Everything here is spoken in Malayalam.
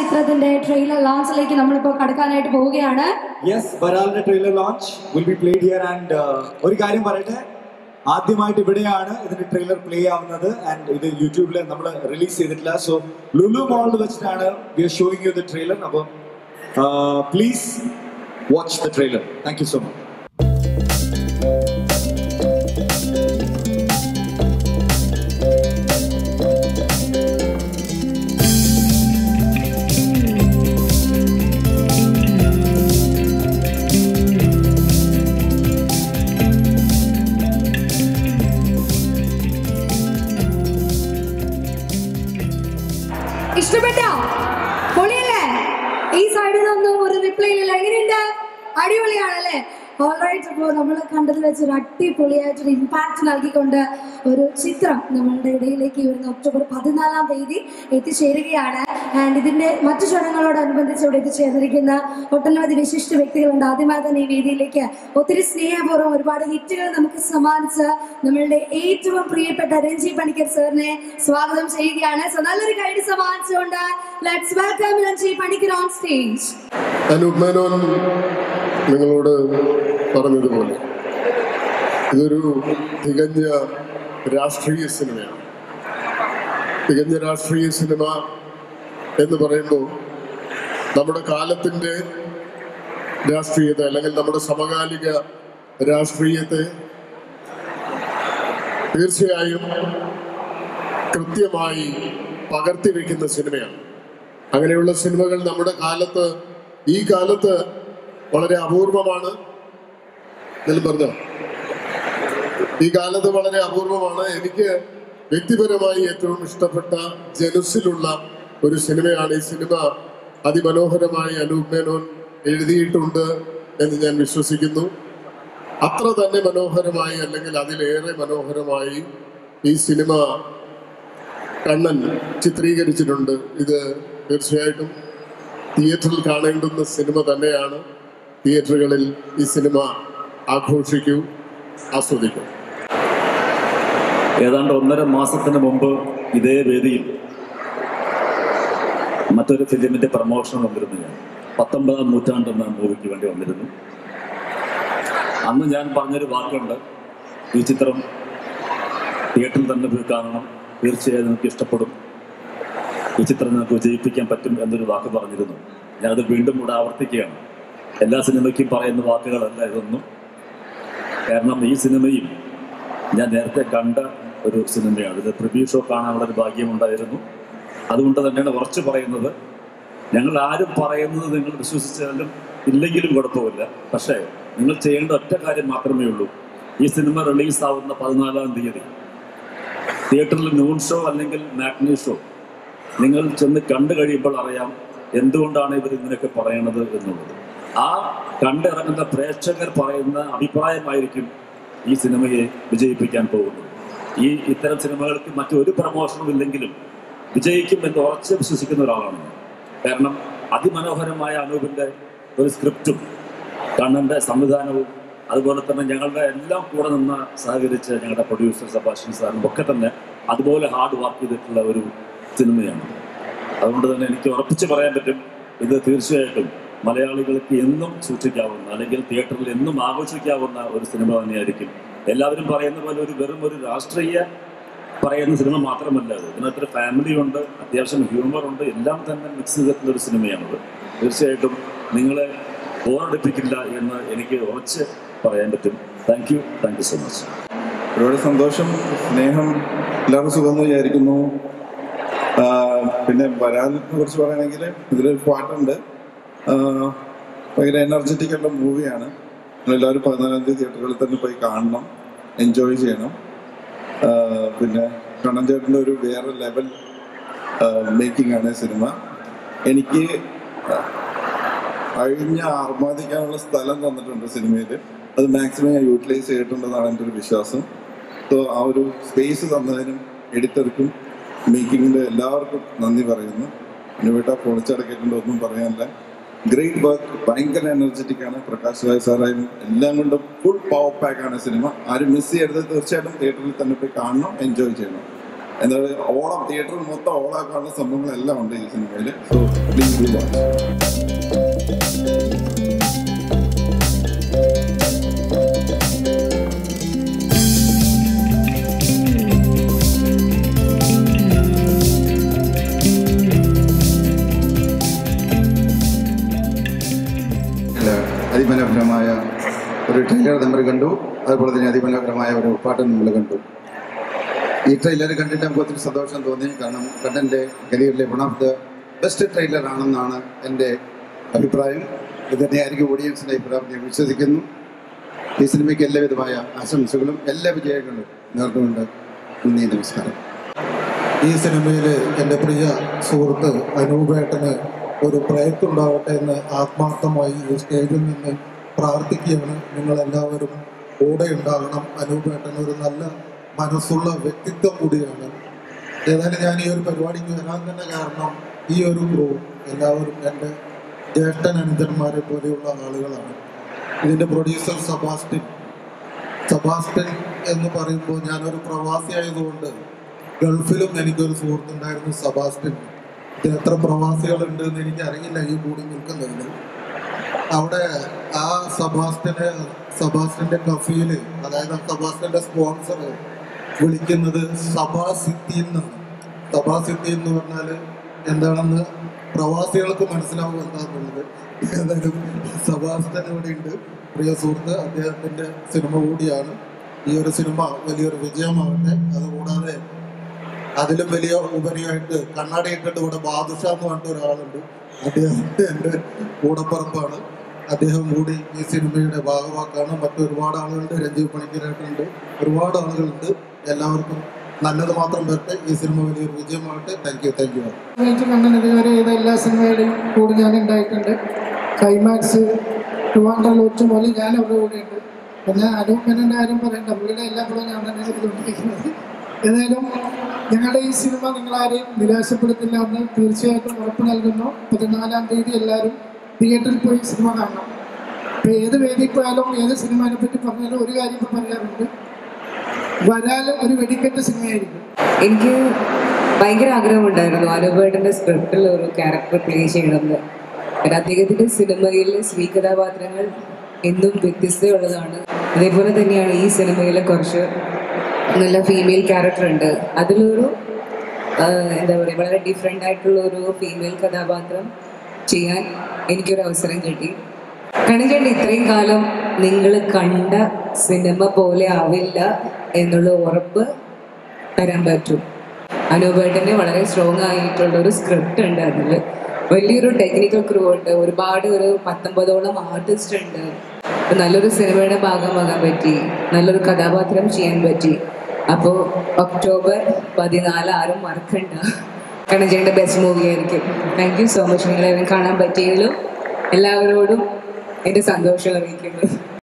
ചിത്രത്തിന്റെ ട്രെയിലർ ലോഞ്ചിലേക്ക് നമ്മളിപ്പോൾ കടക്കാനായിട്ട് പോവുകയാണ് യെസ് ബരാലിന്റെ trailer launch will be played here and ഒരു കാര്യം പറയട്ടെ ആദ്യമായിട്ട് ഇവിടെയാണ് ഇതിന്റെ ട്രെയിലർ പ്ലേ ആവുന്നത് ആൻഡ് ഇത് യൂട്യൂബിൽ നമ്മൾ റിലീസ് ചെയ്തിട്ടില്ല സോ ലുലു മോളിൽ വെച്ചിട്ടാണ് we are showing you the trailer അപ്പോൾ please watch the trailer thank you so much ഇഷ്ടപ്പെട്ട പൊളിയല്ലേ ഈ സൈഡിൽ നിന്നൊന്നും ഒരു റിപ്ലൈ ഇല്ലല്ലോ എങ്ങനെയുണ്ട് അടിപൊളിയാണല്ലേ ഓൾറൈറ്റ് അപ്പോൾ നമ്മൾ കണ്ടതിൽ വെച്ച് ഒരു അടിപൊളിയായിട്ടൊരു ഇമ്പാക്റ്റ് നൽകിക്കൊണ്ട് ഒരു ചിത്രം നമ്മളുടെ ഇടയിലേക്ക് വരുന്ന ഒക്ടോബർ പതിനാലാം തീയതി എത്തിച്ചേരുകയാണ് ആൻഡ് ഇതിന്റെ മറ്റു ചടങ്ങുകളോടനുബന്ധിച്ച് ഇവിടെ എത്തിച്ചേർന്നിരിക്കുന്ന ഒട്ടനവധി വിശിഷ്ട വ്യക്തികളുണ്ട് ആദ്യമായി തന്നെ ഈ വേദിയിലേക്ക് ഒത്തിരി സ്നേഹപൂർവ്വം ഒരുപാട് ഹിറ്റുകൾ നമുക്ക് സമ്മാനിച്ച് നമ്മളുടെ ഏറ്റവും പ്രിയപ്പെട്ട രഞ്ജി പണിക്കർ സാറിനെ സ്വാഗതം ചെയ്യുകയാണ് സോ നല്ലൊരു കൈഡ് സമ്മാനിച്ചുകൊണ്ട് let's welcome Ranji Panicker on stage Anoop Menon നിങ്ങളോട് പറഞ്ഞതുപോലെ ഇതൊരു തികഞ്ഞ രാഷ്ട്രീയ സിനിമയാണ് തികഞ്ഞ രാഷ്ട്രീയ സിനിമ എന്ന് പറയുമ്പോൾ നമ്മുടെ കാലത്തിൻ്റെ രാഷ്ട്രീയത്തെ അല്ലെങ്കിൽ നമ്മുടെ സമകാലിക രാഷ്ട്രീയത്തെ തീർച്ചയായും കൃത്യമായി പകർത്തി വയ്ക്കുന്ന സിനിമയാണ് അങ്ങനെയുള്ള സിനിമകൾ നമ്മുടെ കാലത്ത് ഈ കാലത്ത് വളരെ അപൂർവമാണ് ഞാൻ പറഞ്ഞോ ഈ കാലത്ത് വളരെ അപൂർവമാണ് എനിക്ക് വ്യക്തിപരമായി ഏറ്റവും ഇഷ്ടപ്പെട്ട ജനുസിലുള്ള ഒരു സിനിമയാണ് ഈ സിനിമ അതിമനോഹരമായി അനൂപ് മേനോൻ എഴുതിയിട്ടുണ്ട് എന്ന് ഞാൻ വിശ്വസിക്കുന്നു അത്ര തന്നെ മനോഹരമായി അല്ലെങ്കിൽ അതിലേറെ മനോഹരമായി ഈ സിനിമ കണ്ണൻ ചിത്രീകരിച്ചിട്ടുണ്ട് ഇത് തീർച്ചയായിട്ടും തിയേറ്ററിൽ കാണേണ്ടുന്ന സിനിമ തന്നെയാണ് തിയേറ്ററുകളിൽ ഈ സിനിമ ആഘോഷിക്കൂ ആസ്വദിക്കൂ ഏതാണ്ട് ഒന്നര മാസത്തിന് മുമ്പ് ഇതേ വേദിയിൽ മറ്റൊരു ഫിലിമിന്റെ പ്രമോഷൻ വന്നിരുന്നു ഞാൻ പത്തൊമ്പതാം നൂറ്റാണ്ട് എന്ന മൂവിക്ക് വേണ്ടി വന്നിരുന്നു അന്ന് ഞാൻ പറഞ്ഞൊരു വാക്കുണ്ട് ഈ ചിത്രം തിയേറ്ററിൽ തന്നെ പോയി കാണണം തീർച്ചയായും നിങ്ങൾക്ക് ഇഷ്ടപ്പെടും ഈ ചിത്രം നിങ്ങൾക്ക് വിജയിപ്പിക്കാൻ പറ്റും എന്നൊരു വാക്ക് പറഞ്ഞിരുന്നു ഞാനത് വീണ്ടും കൂടെ ആവർത്തിക്കുകയാണ് എല്ലാ സിനിമയ്ക്കും പറയുന്ന വാക്കുകളല്ല ഇതൊന്നും കാരണം ഈ സിനിമയും ഞാൻ നേരത്തെ കണ്ട ഒരു സിനിമയാണ് ഇത് പ്രിവ്യൂ ഷോ കാണാനുള്ള ഒരു ഭാഗ്യമുണ്ടായിരുന്നു അതുകൊണ്ട് തന്നെയാണ് ഉറച്ചു പറയുന്നത് ഞങ്ങൾ ആരും പറയുന്നത് നിങ്ങൾ വിശ്വസിച്ചാലും ഇല്ലെങ്കിലും കുഴപ്പമില്ല പക്ഷേ നിങ്ങൾ ചെയ്യേണ്ട ഒറ്റ കാര്യം മാത്രമേ ഉള്ളൂ ഈ സിനിമ റിലീസാവുന്ന പതിനാലാം തീയതി തിയേറ്ററിൽ നൂൺ ഷോ അല്ലെങ്കിൽ മാറ്റ്നി ഷോ നിങ്ങൾ ചെന്ന് കണ്ടു കഴിയുമ്പോൾ അറിയാം എന്തുകൊണ്ടാണ് ഇവർ ഇങ്ങനെയൊക്കെ പറയണത് എന്നുള്ളത് ആ കണ്ടിറങ്ങുന്ന പ്രേക്ഷകർ പറയുന്ന അഭിപ്രായമായിരിക്കും ഈ സിനിമയെ വിജയിപ്പിക്കാൻ പോകുന്നത് ഈ ഇത്തരം സിനിമകൾക്ക് മറ്റൊരു പ്രമോഷനും ഇല്ലെങ്കിലും വിജയിക്കും എന്ന് ഉറച്ച് വിശ്വസിക്കുന്ന ഒരാളാണ് ഞാൻ കാരണം അതിമനോഹരമായ അനൂപിന്റെ ഒരു സ്ക്രിപ്റ്റും കണ്ണന്റെ സംവിധാനവും അതുപോലെ തന്നെ ഞങ്ങളുടെ എല്ലാം കൂടെ നിന്ന് സഹകരിച്ച് ഞങ്ങളുടെ പ്രൊഡ്യൂസർ സബാഷൻ സാറിനും ഒക്കെ തന്നെ അതുപോലെ ഹാർഡ് വർക്ക് ചെയ്തിട്ടുള്ള ഒരു സിനിമയാണ് അതുകൊണ്ട് തന്നെ എനിക്ക് ഉറപ്പിച്ച് പറയാൻ പറ്റും ഇത് തീർച്ചയായിട്ടും മലയാളികൾക്ക് എന്നും സൂക്ഷിക്കാവുന്ന അല്ലെങ്കിൽ തിയേറ്ററിൽ എന്നും ആഘോഷിക്കാവുന്ന ഒരു സിനിമ തന്നെയായിരിക്കും എല്ലാവരും പറയുന്ന പോലെ ഒരു വെറും ഒരു രാഷ്ട്രീയ പറയുന്ന സിനിമ മാത്രമല്ല അത് ഇതിനകത്തൊരു ഫാമിലി ഉണ്ട് അത്യാവശ്യം ഹ്യൂമർ ഉണ്ട് എല്ലാം തന്നെ മിക്സ് ചെയ്തിട്ടുള്ള ഒരു സിനിമയാണത് തീർച്ചയായിട്ടും നിങ്ങളെ ബോറടിപ്പിക്കില്ല എന്ന് എനിക്ക് ഉറച്ച് പറയാൻ പറ്റും thank you thank you so much ഒരുപാട് സന്തോഷം സ്നേഹം എല്ലാവർക്കും സുഖമെന്ന് വിചാരിക്കുന്നു ആ, പിന്നെ വരാലിനെ കുറിച്ച് പറയുകയാണെങ്കിൽ ഇതിലൊരു പാട്ടുണ്ട് ആ, ഭയങ്കര എനർജറ്റിക് ഉള്ള മൂവിയാണ് എല്ലാവരും പതിനാലാം തീയതി തിയേറ്ററുകളിൽ തന്നെ പോയി കാണണം എൻജോയ് ചെയ്യണം ആ, പിന്നെ കണ്ണൻ ചേട്ടൻ്റെ ഒരു വേറെ ലെവൽ മേക്കിംഗ് ആണ് ഈ സിനിമ എനിക്ക് അഴിഞ്ഞ ആർമാദിക്കാനുള്ള സ്ഥലം തന്നിട്ടുണ്ട് സിനിമയിൽ അത് മാക്സിമം ഞാൻ യൂട്ടിലൈസ് ചെയ്തിട്ടുണ്ടെന്നാണ് എൻ്റെ ഒരു വിശ്വാസം സോ ആ ഒരു സ്പേസ് തന്നതിനും എഡിറ്റർക്കും മേക്കിങ്ങിൻ്റെ എല്ലാവർക്കും നന്ദി പറയുന്നു അനുവേട്ട പൊളിച്ചടക്കിയിട്ടുണ്ട് ഒന്നും പറയാനില്ല ഗ്രേറ്റ് വർക്ക് ഭയങ്കര എനർജറ്റിക് ആണ് പ്രകാശ് രായ് സാറായും എല്ലാം കൊണ്ടും ഫുൾ പവർ പാക്ക് ആണ് സിനിമ ആരും മിസ് ചെയ്യരുത് തീർച്ചയായിട്ടും തിയേറ്ററിൽ തന്നെ പോയി കാണണം എൻജോയ് ചെയ്യണം എന്താ പറയുക ഓളം തിയേറ്ററിൽ മൊത്തം ഓളാക്കാനുള്ള സംഭവങ്ങളെല്ലാം ഉണ്ട് ഈ സിനിമയിൽ സോ പ്ലീസ് ഡു വാച്ച് അല്ല, അതിമനോഹരമായ ഒരു ട്രെയിലർ നമ്മൾ കണ്ടു അതുപോലെ തന്നെ അതിമനോഹരമായ ഒരു പാട്ടും നമ്മൾ കണ്ടു ഈ ട്രെയിലർ കണ്ടിട്ട് നമുക്ക് ഒത്തിരി സന്തോഷം തോന്നി കാരണം കണ്ണൻ്റെ കരിയറിലെ one of the best trailer ആണെന്നാണ് എൻ്റെ അഭിപ്രായം ഇത് തന്നെയായിരിക്കും ഓഡിയൻസിൻ്റെ അഭിപ്രായം ഞാൻ വിശ്വസിക്കുന്നു ഈ സിനിമയ്ക്ക് എല്ലാവിധമായ ആശംസകളും എല്ലാ വിജയങ്ങളും നേർന്നുകൊണ്ട് നന്ദി നമസ്കാരം ഈ സിനിമയിൽ എൻ്റെ പ്രിയ സുഹൃത്ത് അനൂപേട്ടന് ഒരു പ്രയത്തുണ്ടാവട്ടെ എന്ന് ആത്മാർത്ഥമായി ഈ സ്റ്റേജിൽ നിന്ന് പ്രാർത്ഥിക്കുകയാണ് നിങ്ങളെല്ലാവരും കൂടെ ഉണ്ടാകണം അനൂപേട്ടൻ ഒരു നല്ല മനസ്സുള്ള വ്യക്തിത്വം കൂടിയാണ് ഏതായാലും ഞാൻ ഈ ഒരു പരിപാടിക്ക് വരാൻ തന്നെ കാരണം ഈ ഒരു ഗ്രൂ എല്ലാവരും എൻ്റെ ജ്യേഷ്ഠൻ അനുജന്മാരെ പോലെയുള്ള ആളുകളാണ് ഇതിൻ്റെ പ്രൊഡ്യൂസർ സബാസ്റ്റിൻ സബാസ്റ്റ്യൻ എന്ന് പറയുമ്പോൾ ഞാനൊരു പ്രവാസി ആയതുകൊണ്ട് ഗൾഫിലും എനിക്കൊരു സുഹൃത്തുണ്ടായിരുന്നു സബാസ്റ്റ്യൻ ഇത് എത്ര പ്രവാസികളുണ്ട് എന്ന് എനിക്ക് അറിയില്ല ഈ കൂടി നിൽക്കുന്നതിൽ അവിടെ ആ സബാസ്റ്റ്യനെ സബാസ്റ്റ്യന്റെ കഫീൽ അതായത് ആ സബാസ്റ്റ്യന്റെ സ്പോൺസർ വിളിക്കുന്നത് സഭാ സിറ്റി എന്നാണ് സഭാ സിറ്റി എന്ന് പറഞ്ഞാൽ എന്താണെന്ന് പ്രവാസികൾക്ക് മനസ്സിലാവും എന്താണെന്നുള്ളത് ഏതായാലും സബാസ്റ്റ്യൻ ഇവിടെ ഉണ്ട് പ്രിയ സുഹൃത്ത് അദ്ദേഹത്തിന്റെ സിനിമ കൂടിയാണ് ഈ ഒരു സിനിമ വലിയൊരു വിജയമാവട്ടെ അതുകൂടാതെ അതിലും വലിയ ഉപരിയായിട്ട് കണ്ണാടി ഇട്ടിട്ട് ഇവിടെ ബാദുഷ എന്ന് പറഞ്ഞിട്ട് ഒരാളുണ്ട് അദ്ദേഹം എൻ്റെ കൂടപ്പറമ്പാണ് അദ്ദേഹം കൂടി ഈ സിനിമയുടെ ഭാഗമാക്കാണ് മറ്റൊരുപാട് ആളുകളുണ്ട് രഞ്ജീവ് പണിക്കരായിട്ടുണ്ട് ഒരുപാട് ആളുകളുണ്ട് എല്ലാവർക്കും നല്ലത് മാത്രം വരട്ടെ ഈ സിനിമ വലിയൊരു വിജയമാവട്ടെ താങ്ക് യു താങ്ക് യു എനിക്ക് കണ്ണൻ ഇതുവരെ ചെയ്ത എല്ലാ സിനിമയുടെയും കൂടെ ഞാൻ ഉണ്ടായിട്ടുണ്ട് ക്ലൈമാക്സ് ട്രിവാൻഡ്രം ഒറ്റുമൊലി ഞാൻ അവരുടെ കൂടെ ഉണ്ട് പിന്നെ അനൂപനൻ്റെ കാര്യം പറയണ്ട പുള്ളിയുടെ എല്ലാ പടവും ഞാൻ തന്നെ ചെയ്തുകൊണ്ടിരിക്കുന്നത് ഏതായാലും ഞങ്ങളുടെ ഈ സിനിമ നിങ്ങളാരെയും നിരാശപ്പെടുത്തില്ല എന്ന് തീർച്ചയായിട്ടും ഉറപ്പ് നൽകുന്നു പതിനാലാം തീയതി എല്ലാവരും തിയേറ്ററിൽ പോയി സിനിമ കാണണം ഇപ്പോൾ ഏത് വേദിയിൽ പോയാലും ഏത് സിനിമയെ പറ്റി പറഞ്ഞാലും ഒരു കാര്യം ഇപ്പോൾ പറയാറുണ്ട് വരാലും ഒരു വെടിക്കെട്ട് സിനിമയായിരിക്കും എനിക്ക് ഭയങ്കര ആഗ്രഹമുണ്ടായിരുന്നു അനുപേട്ടൻ്റെ സ്ക്രിപ്റ്റിൽ ഒരു ക്യാരക്ടർ പ്ലേ ചെയ്യണമെന്ന് കാരണം അദ്ദേഹത്തിൻ്റെ സിനിമയിൽ സ്ത്രീ കഥാപാത്രങ്ങൾ എന്നും വ്യത്യസ്തയുള്ളതാണ് അതേപോലെ തന്നെയാണ് ഈ സിനിമയിൽ കുറച്ച് നല്ല ഫീമെയിൽ ക്യാരക്ടർ ഉണ്ട് അതിലൊരു ആഹ്, എന്താ പറയുക വളരെ ഡിഫറെൻ്റ് ആയിട്ടുള്ള ഒരു ഫീമെയിൽ കഥാപാത്രം ചെയ്യാൻ എനിക്കൊരു അവസരം കിട്ടി കണികണ്ട് ഇത്രയും കാലം നിങ്ങൾ കണ്ട സിനിമ പോലെ ആവില്ല എന്നുള്ള ഉറപ്പ് തരാൻ പറ്റും അനൂപേട്ടന് വളരെ സ്ട്രോങ് ആയിട്ടുള്ള ഒരു സ്ക്രിപ്റ്റ് ഉണ്ട് അതിൽ വലിയൊരു ടെക്നിക്കൽ ക്രൂ ഉണ്ട് ഒരുപാട് ഒരു പത്തൊമ്പതോളം ആർട്ടിസ്റ്റ് ഉണ്ട് നല്ലൊരു സിനിമയുടെ ഭാഗമാകാൻ പറ്റി നല്ലൊരു കഥാപാത്രം ചെയ്യാൻ പറ്റി അപ്പോൾ ഒക്ടോബർ പതിനാല് ആരും മറക്കണ്ട കണജയുടെ ബെസ്റ്റ് മൂവി ആയിരിക്കും താങ്ക് യു സോ മച്ച് നിങ്ങളെല്ലാം കാണാൻ പറ്റിയതിലും എല്ലാവരോടും എൻ്റെ സന്തോഷം അറിയിക്കുന്നു